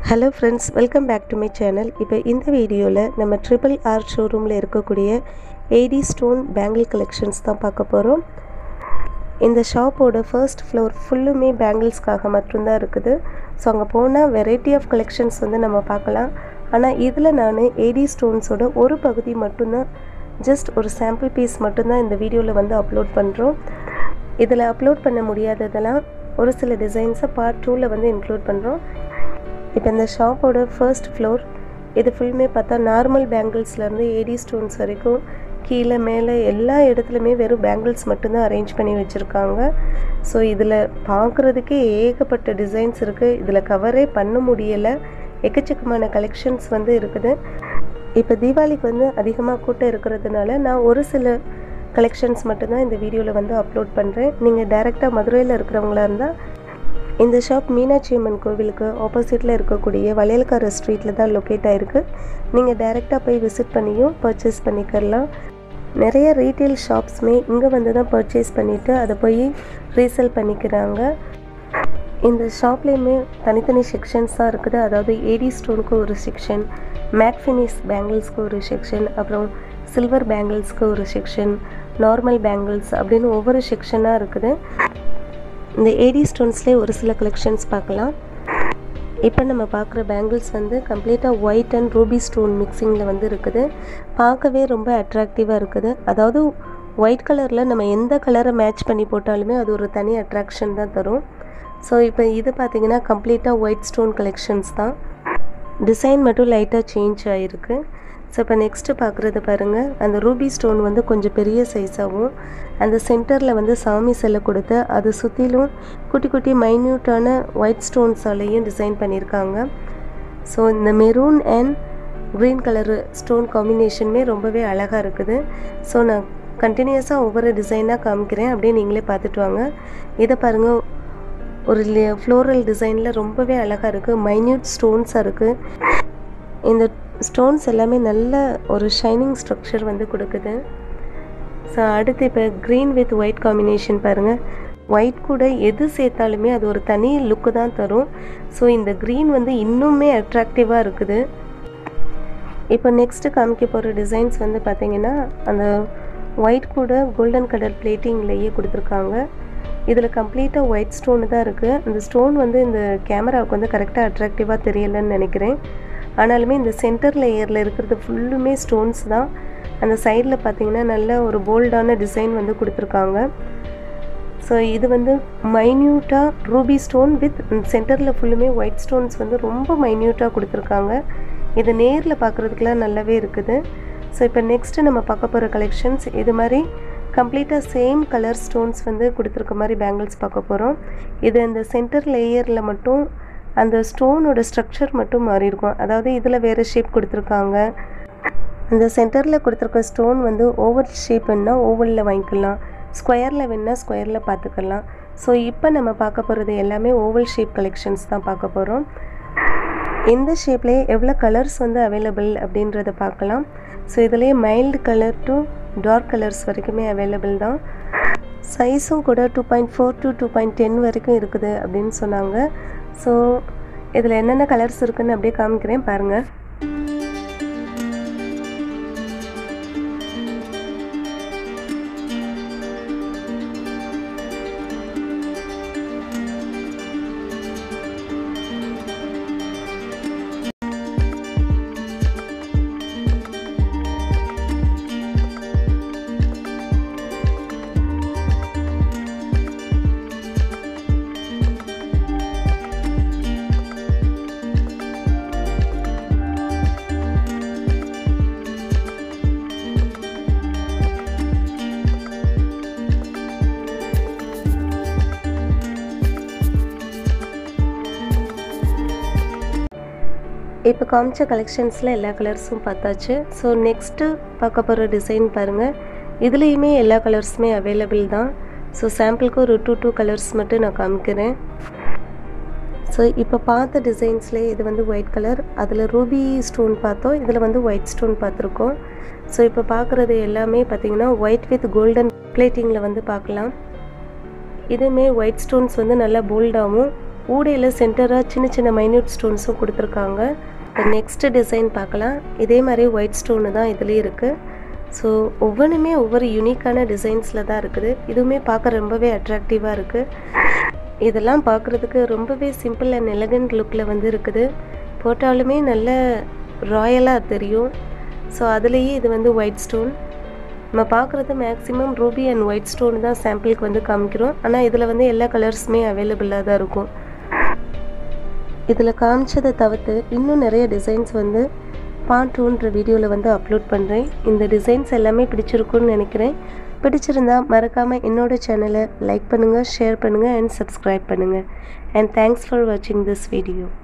hello friends welcome back to my channel இப்போ இந்த வீடியோவில் நம்ம ட்ரிபிள் ஆர் ஷோரூமில் இருக்கக்கூடிய ஏடி ஸ்டோன் பேங்கிள் கலெக்ஷன்ஸ் தான் பார்க்க போகிறோம் இந்த ஷாப்போட ஃபர்ஸ்ட் ஃப்ளோர் ஃபுல்லுமே பேங்கிள்ஸ்க்காக மட்டும்தான் இருக்குது ஸோ அங்கே போனால் வெரைட்டி ஆஃப் கலெக்ஷன்ஸ் வந்து நம்ம பார்க்கலாம் ஆனால் இதில் நான் ஏடி ஸ்டோன்ஸோட ஒரு பகுதி மட்டும்தான் ஜஸ்ட் ஒரு சாம்பிள் பீஸ் மட்டும்தான் இந்த வீடியோவில் வந்து அப்லோட் பண்ணுறோம் இதில் அப்லோட் பண்ண முடியாததெல்லாம் ஒரு சில டிசைன்ஸை பார்ட் டூவில் வந்து இன்க்ளூட் பண்ணுறோம் இப்போ இந்த ஷாப்போட ஃபர்ஸ்ட் ஃப்ளோர் இது ஃபுல்லுமே பார்த்தா நார்மல் பேங்கிள்ஸ்லேருந்து ஏடி ஸ்டோன்ஸ் வரைக்கும் கீழே மேலே எல்லா இடத்துலையுமே வெறும் பேங்கிள்ஸ் மட்டும்தான் அரேஞ்ச் பண்ணி வச்சுருக்காங்க ஸோ இதில் பார்க்குறதுக்கே ஏகப்பட்ட டிசைன்ஸ் இருக்குது இதில் கவரே பண்ண முடியலை எக்கச்சக்கமான கலெக்ஷன்ஸ் வந்து இருக்குது இப்போ தீபாவளிக்கு வந்து அதிகமாக கூட்டம் இருக்கிறதுனால நான் ஒரு சில கலெக்ஷன்ஸ் மட்டும்தான் இந்த வீடியோவில் வந்து அப்லோட் பண்ணுறேன் நீங்கள் டைரெக்டாக மதுரையில் இருக்கிறவங்களா இருந்தால் இந்த ஷாப் மீனாட்சி அம்மன் கோவிலுக்கு ஆப்போசிட்டில் இருக்கக்கூடிய வளையல்கார ஸ்ட்ரீட்டில் தான் லொக்கேட் ஆகிருக்கு நீங்கள் டைரெக்டாக போய் விசிட் பண்ணியும் பர்ச்சேஸ் பண்ணிக்கலாம் நிறைய ரீட்டைல் ஷாப்ஸுமே இங்கே வந்து தான் பர்ச்சேஸ் பண்ணிவிட்டு அதை போய் ரீசேல் பண்ணிக்கிறாங்க இந்த ஷாப்லேயுமே தனித்தனி செக்ஷன்ஸ் தான் இருக்குது அதாவது ஏடி ஸ்டோனுக்கு ஒரு செக்ஷன் மேட் ஃபினிஷ் பேங்கிள்ஸ்க்கு ஒரு செக்ஷன் அப்புறம் சில்வர் பேங்கிள்ஸ்க்கு ஒரு செக்ஷன் நார்மல் பேங்கிள்ஸ் அப்படின்னு ஒவ்வொரு செக்ஷனாக இருக்குது இந்த ஏடி ஸ்டோன்ஸ்லேயே ஒரு சில கலெக்ஷன்ஸ் பார்க்கலாம் இப்போ நம்ம பார்க்குற பேங்கிள்ஸ் வந்து கம்ப்ளீட்டாக ஒயிட் அண்ட் ரூபி ஸ்டோன் மிக்சிங்கில் வந்து இருக்குது பார்க்கவே ரொம்ப அட்ராக்டிவாக இருக்குது அதாவது ஒயிட் கலரில் நம்ம எந்த கலரை மேட்ச் பண்ணி போட்டாலுமே அது ஒரு தனி அட்ராக்ஷன் தான் தரும் ஸோ இப்போ இது பார்த்திங்கன்னா கம்ப்ளீட்டாக ஒயிட் ஸ்டோன் கலெக்ஷன்ஸ் தான் டிசைன் மட்டும் லைட்டாக சேஞ்ச் ஆகிருக்கு ஸோ இப்போ நெக்ஸ்ட்டு பார்க்குறது பாருங்கள் அந்த ரூபி ஸ்டோன் வந்து கொஞ்சம் பெரிய சைஸாகவும் அந்த சென்டரில் வந்து சாமி சிலை கொடுத்து அது சுற்றிலும் குட்டி குட்டி மைன்யூட்டான ஒயிட் ஸ்டோன்ஸாலேயும் டிசைன் பண்ணியிருக்காங்க ஸோ இந்த maroon and green colour stone காம்பினேஷனுமே ரொம்பவே அழகாக இருக்குது ஸோ நான் கண்டினியூஸாக ஒவ்வொரு டிசைனாக காமிக்கிறேன் அப்படியே நீங்களே பார்த்துட்டு வாங்க இதை பாருங்கள் ஒரு ஃப்ளோரல் டிசைனில் ரொம்பவே அழகாக இருக்குது மைன்யூட் ஸ்டோன்ஸாக இருக்குது இந்த ஸ்டோன்ஸ் எல்லாமே நல்ல ஒரு ஷைனிங் ஸ்ட்ரக்சர் வந்து கொடுக்குது ஸோ அடுத்து இப்போ க்ரீன் வித் ஒயிட் காம்பினேஷன் பாருங்கள் ஒயிட் கூட எது சேர்த்தாலுமே அது ஒரு தனி லுக்கு தான் தரும் ஸோ இந்த க்ரீன் வந்து இன்னுமே அட்ராக்டிவாக இருக்குது இப்போ நெக்ஸ்ட்டு காமிக்க போகிற டிசைன்ஸ் வந்து பார்த்திங்கன்னா அந்த ஒயிட் கூட கோல்டன் கலர் பிளேட்டிங்லேயே கொடுத்துருக்காங்க இதில் கம்ப்ளீட்டாக ஒயிட் ஸ்டோனு தான் இருக்குது அந்த ஸ்டோன் வந்து இந்த கேமராவுக்கு வந்து கரெக்டாக அட்ராக்டிவாக தெரியலைன்னு நினைக்கிறேன் ஆனாலுமே இந்த சென்டர் லேயரில் இருக்கிறது ஃபுல்லுமே ஸ்டோன்ஸ் தான் அந்த சைடில் பார்த்திங்கன்னா நல்ல ஒரு போல்டான டிசைன் வந்து கொடுத்துருக்காங்க ஸோ இது வந்து மைன்யூட்டாக ரூபி ஸ்டோன் வித் சென்டரில் ஃபுல்லுமே ஒயிட் ஸ்டோன்ஸ் வந்து ரொம்ப மைன்யூட்டாக கொடுத்துருக்காங்க இது நேரில் பார்க்குறதுக்குலாம் நல்லாவே இருக்குது ஸோ இப்போ நெக்ஸ்ட்டு நம்ம பார்க்க போகிற கலெக்ஷன்ஸ் இது மாதிரி கம்ப்ளீட்டாக சேம் கலர் ஸ்டோன்ஸ் வந்து கொடுத்துருக்க மாதிரி பேங்கிள்ஸ் பார்க்க போகிறோம் இது இந்த சென்டர் லேயரில் மட்டும் அந்த ஸ்டோனோட ஸ்ட்ரக்சர் மட்டும் மாறி இருக்கும் அதாவது இதில் வேறு ஷேப் கொடுத்துருக்காங்க அந்த சென்டரில் கொடுத்துருக்க ஸ்டோன் வந்து ஓவல் ஷேப் வேணால் ஓவலில் வாங்கிக்கலாம் ஸ்கொயரில் வேணால் ஸ்கொயரில் பார்த்துக்கலாம் ஸோ இப்போ நம்ம பார்க்க போகிறது எல்லாமே ஓவல் ஷேப் கலெக்ஷன்ஸ் தான் பார்க்க போகிறோம் எந்த ஷேப்லேயே எவ்வளோ கலர்ஸ் வந்து அவைலபிள் அப்படின்றத பார்க்கலாம் ஸோ இதுலேயே mild colour to dark colours வரைக்குமே அவைலபிள் தான் சைஸும் கூட two point four to two point ten வரைக்கும் இருக்குது அப்படின்னு சொன்னாங்க ஸோ இதில் என்னென்ன கலர்ஸ் இருக்குதுன்னு அப்படியே காமிக்கிறேன் பாருங்கள் இப்போ காமிச்ச கலெக்ஷன்ஸில் எல்லா கலர்ஸும் பார்த்தாச்சு ஸோ நெக்ஸ்ட்டு பார்க்க போகிற டிசைன் பாருங்கள் இதுலேயுமே எல்லா கலர்ஸுமே அவைலபிள் தான் ஸோ சாம்பிளுக்கு ஒரு டூ டூ கலர்ஸ் மட்டும் நான் காமிக்கிறேன் ஸோ இப்போ பார்த்த டிசைன்ஸ்லேயே இது வந்து ஒயிட் கலர் அதில் ரூபி ஸ்டோன் பார்த்தோம் இதில் வந்து ஒயிட் ஸ்டோன் பார்த்துருக்கோம் ஸோ இப்போ பார்க்குறது எல்லாமே பார்த்திங்கன்னா ஒயிட் வித் கோல்டன் பிளேட்டிங்கில் வந்து பார்க்கலாம் இதுவுமே ஒயிட் ஸ்டோன்ஸ் வந்து நல்லா போல்டாகவும் ஊடையில் சென்டராக சின்ன சின்ன மைன்யூட் ஸ்டோன்ஸும் கொடுத்துருக்காங்க நெக்ஸ்ட் டிசைன் பார்க்கலாம் இதே மாதிரி ஒயிட் ஸ்டோனு தான் இதுலேயும் இருக்குது ஸோ ஒவ்வொன்றுமே ஒவ்வொரு யூனிக்கான டிசைன்ஸில் தான் இருக்குது இதுவுமே பார்க்க ரொம்பவே அட்ராக்டிவாக இருக்குது இதெல்லாம் பார்க்குறதுக்கு ரொம்பவே சிம்பிள் அண்ட் எலகண்ட் லுக்கில் வந்து இருக்குது போட்டாலுமே நல்ல ராயலாக தெரியும் ஸோ அதுலேயே இது வந்து ஒயிட் ஸ்டோன் நம்ம பார்க்குறது maximum ruby and white stone தான் சாம்பிளுக்கு வந்து காமிக்கிறோம் ஆனால் இதில் வந்து எல்லா கலர்ஸுமே அவைலபிளாக தான் இருக்கும் இதில் காமிச்சதை தவிர்த்து இன்னும் நிறைய டிசைன்ஸ் வந்து பார்ட் டூன்ற வீடியோவில் வந்து அப்லோட் பண்ணுறேன் இந்த டிசைன்ஸ் எல்லாமே பிடிச்சிருக்குன்னு நினைக்கிறேன் பிடிச்சிருந்தா மறக்காமல் என்னோட சேனலை லைக் பண்ணுங்கள் ஷேர் பண்ணுங்கள் அண்ட் சப்ஸ்கிரைப் பண்ணுங்கள் அண்ட் தேங்க்ஸ் ஃபார் வாட்சிங் திஸ் வீடியோ